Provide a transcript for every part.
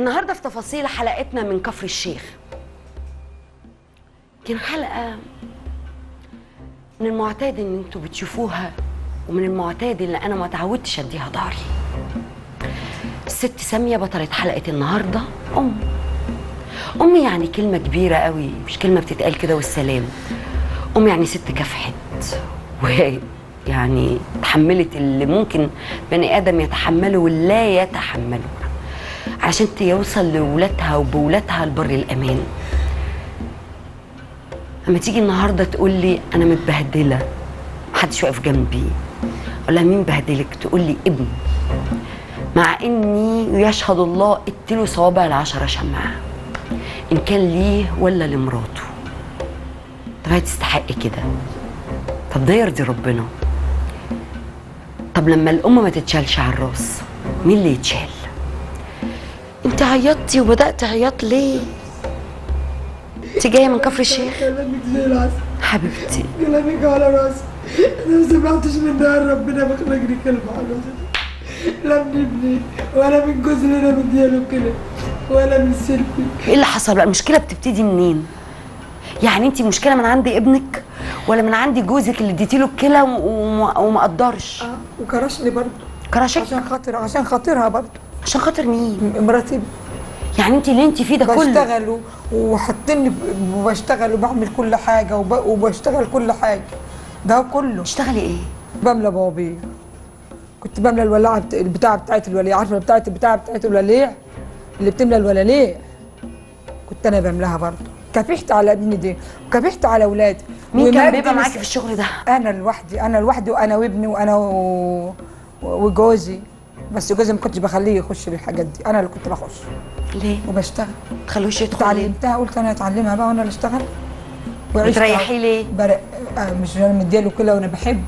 النهارده في تفاصيل حلقتنا من كفر الشيخ كان حلقه من المعتاد ان انتوا بتشوفوها ومن المعتاد اللي انا ما تعودتش اديها ظهري الست ساميه بطلة حلقه النهارده ام ام يعني كلمه كبيره قوي مش كلمه بتتقال كده والسلام ام يعني ست كافحت ويعني تحملت اللي ممكن بني ادم يتحمله ولا يتحمله عشان يوصل لولادها وبولادها لبر الامان اما تيجي النهارده تقول لي انا متبهدله محدش واقف جنبي اقول لها مين بهدلك تقول لي ابني مع اني يشهد الله اديله صوابع العشرة شمعة ان كان ليه ولا لمراته طب هي تستحق كده طب ده يرضي ربنا طب لما الام ما تتشالش على الراس مين اللي يتشال انت عيطتي وبدات عياط ليه انت جايه من كفر الشيخ كلامك زي العسل حبيبتي كلامك على راسي انا ما سمعتش من نهار ربنا بخلقني كلمه على راسي لا من ابني ولا من جوزي اللي انا مدياله كده ولا من سلفي ايه اللي حصل بقى المشكله بتبتدي منين يعني انت مشكله من عند ابنك ولا من عند جوزك اللي اديتي له الكلى وما وما قدرش اه وكرشني برضه كرشك عشان خاطر عشان خاطرها برضه عشان خاطر مين مراتي يعني انت اللي انت فيه ده كله بشتغل و- وحاطيني ب- وبشتغل وبعمل كل حاجه وب... وبشتغل كل حاجه ده كله تشتغلي ايه بملى بوابير كنت بملى الولاعه بت... البتاعه بتاعت الوليع عارفه بتاعت البتاعه بتاعت الوليع اللي بتملى الولاليع كنت انا بملاها برضه كافحت على ابني دي وكافحت على اولادي مين كان ومجدي بيبقى معاكي مس- في الشغل ده انا لوحدي انا لوحدي وانا وابني وانا و... وجوزي بس جوزي ما كنتش بخليه يخش في الحاجات دي انا اللي كنت بخش ليه وبشتغل ما تخلوش يدخل ليه اتعلمتها قلت انا اتعلمها بقى وانا اللي اشتغل وعشت بتريحيه ليه برق آه مش انا مدياله كده وانا بحب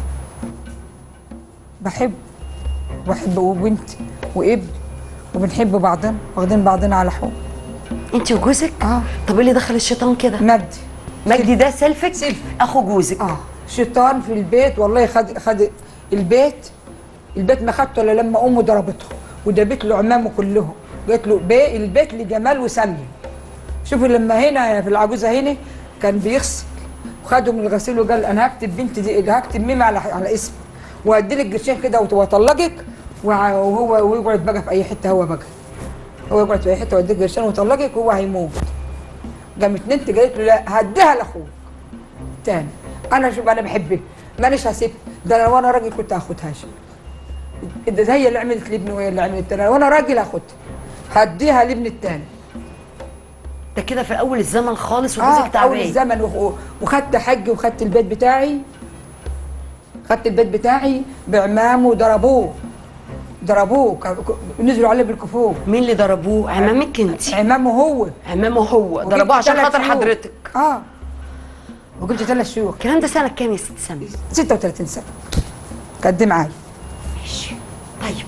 بحب واحب وبنتي وابني وبنحب بعضنا واخدين بعضنا على حب انت وجوزك اه طب ايه اللي دخل الشيطان كده مجدي مجدي ده سلفك سلفي. اخو جوزك اه شيطان في البيت والله خد خد البيت البيت ما خدته الا لما امه ضربته وجابت له عمامه كلهم قالت له بي البيت لجمال وساميه شوفوا لما هنا في العجوزه هنا كان بيغسل وخده من الغسيل وقال انا هكتب بنتي دي هكتب ميمه على على اسمي وادي لك قرشين كده وت- واطلقك وع- وهو ويقعد بقى في اي حته هو بقى هو يقعد في اي حته واديك قرشين ويطلقك وهو هيموت قامت ننت قالت له لا هديها لاخوك تاني انا شوف انا بحبك مانيش هسيب ده انا وانا راجل كنت هاخدها شيء ده هي اللي عملت لابني وهي اللي عملت انا وانا راجل هاخدها هديها لابني التاني ده كده في اول الزمن خالص اه وجوزك في اول تعبان الزمن وخ- وخدت حج وخدت البيت بتاعي خدت البيت بتاعي بعمامه وضربوه ضربوه ك- ك- نزلوا عليه بالكفوف مين اللي ضربوه عمامك انت عمامه هو عمامه هو وجبت ضربوه عشان تلات خاطر شيوخ. حضرتك اه وجبت ثلاث شيوخ الكلام ده سنه كام يا ست ساميه 36 سنه كانت دي معايا ماشي طيب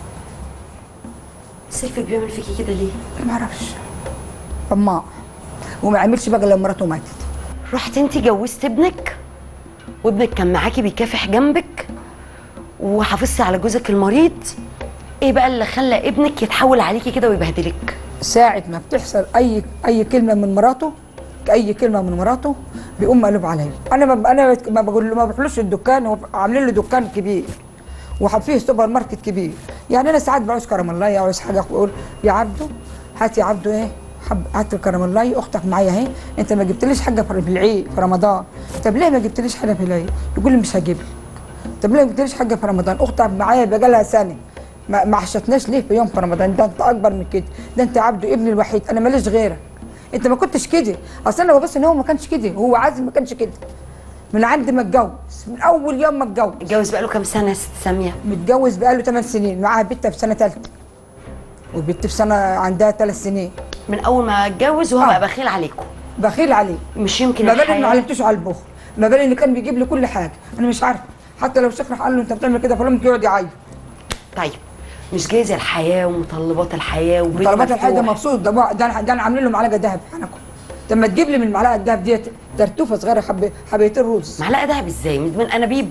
سلفك بيعمل فيكي كده ليه ما اعرفش طماع وما عملش بقى لما مراته ماتت رحت انت جوزت ابنك وابنك كان معاكي بيكافح جنبك وحافظتي على جوزك المريض ايه بقى اللي خلى ابنك يتحول عليكي كده ويبهدلك ساعة ما بتحصل أي أي كلمة من مراته أي كلمة من مراته بيقوم مقلوب عليا أنا ما أنا ما بقول له ما بروحلوش الدكان هو عاملين له دكان كبير وفيه سوبر ماركت كبير يعني أنا ساعات بعوز كراميلاية عاوز حاجة أقول يا عبده هات يا عبده إيه حب هات الكراميلاية أختك معايا أهي أنت ما جبتليش حاجة في العيد في رمضان طب ليه ما جبتليش حاجة في العيد يقول لي مش هجيب لك طب ليه ما جبتليش حاجه في رمضان اختك معايا بقالها سنه ما ما عشتناش ليه في يوم في رمضان ده انت اكبر من كده ده انت عبده ابني الوحيد انا ماليش غيرك انت ما كنتش كده اصل انا ببص ان هو ما كانش كده هو عازم ما كانش كده من عند ما اتجوز من اول يوم ما اتجوز اتجوز بقاله كام سنه يا ست ساميه متجوز بقاله 8 سنين معاها بنت في سنه ثالثه وبنت في سنه عندها ثلاث سنين من اول ما اتجوز وهو آه. بقى بخيل عليكم بخيل عليه مش يمكن ما بالك ما الحياه علمتوش على البخل ما بالك ان كان بيجيب لي كل حاجه انا مش عارفه حتى لو شكرا قال له انت بتعمل كده فلان يقعد يعيط طيب مش جايز الحياه ومتطلبات الحياه وبيت طلبات الحاجه مفتوح. مبسوط ده ده ده انا عاملين له معلقه ذهب انا طب ما تجيب لي من المعلقه الذهب ديت ترتوفه صغيره حب حبيتين رز معلقه دهب ازاي من من انابيب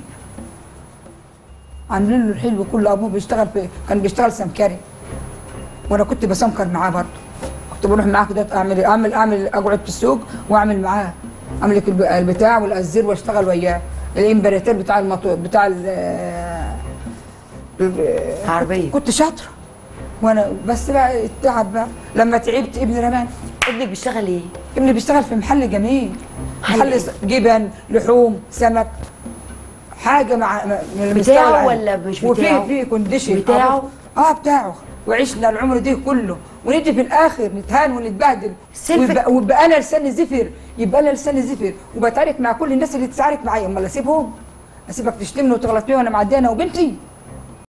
عاملين له الحلو كله ابوه بيشتغل في كان بيشتغل سمكري وانا كنت بسمكر معاه برضه كنت بروح معاه كده اعمل اعمل اعمل اقعد في السوق واعمل معاه املك الب- البتاع والازر واشتغل وياه الامبراطور بتاع المطو... بتاع ال ال- عربية. كنت شاطره وانا بس بقى التعب بقى لما تعبت ابني رمان ابنك بيشتغل ايه؟ ابني بيشتغل في محل جميل محل محل إيه؟ س- جبن لحوم سمك حاجه مع مع- من المستوى بتاعه العالي. ولا مش وفي بتاعه؟ في كونديشن بتاعه؟ اه بتاعه وعشنا العمر ده كله ونيجي في الاخر نتهان ونتبهدل سلفك. ويبقى, ويبقى انا لساني زفر يبقى انا لساني زفر وبتعارك مع كل الناس اللي تتعارك معايا امال اسيبهم اسيبك تشتمني وتغلط فيا وانا معديه انا وبنتي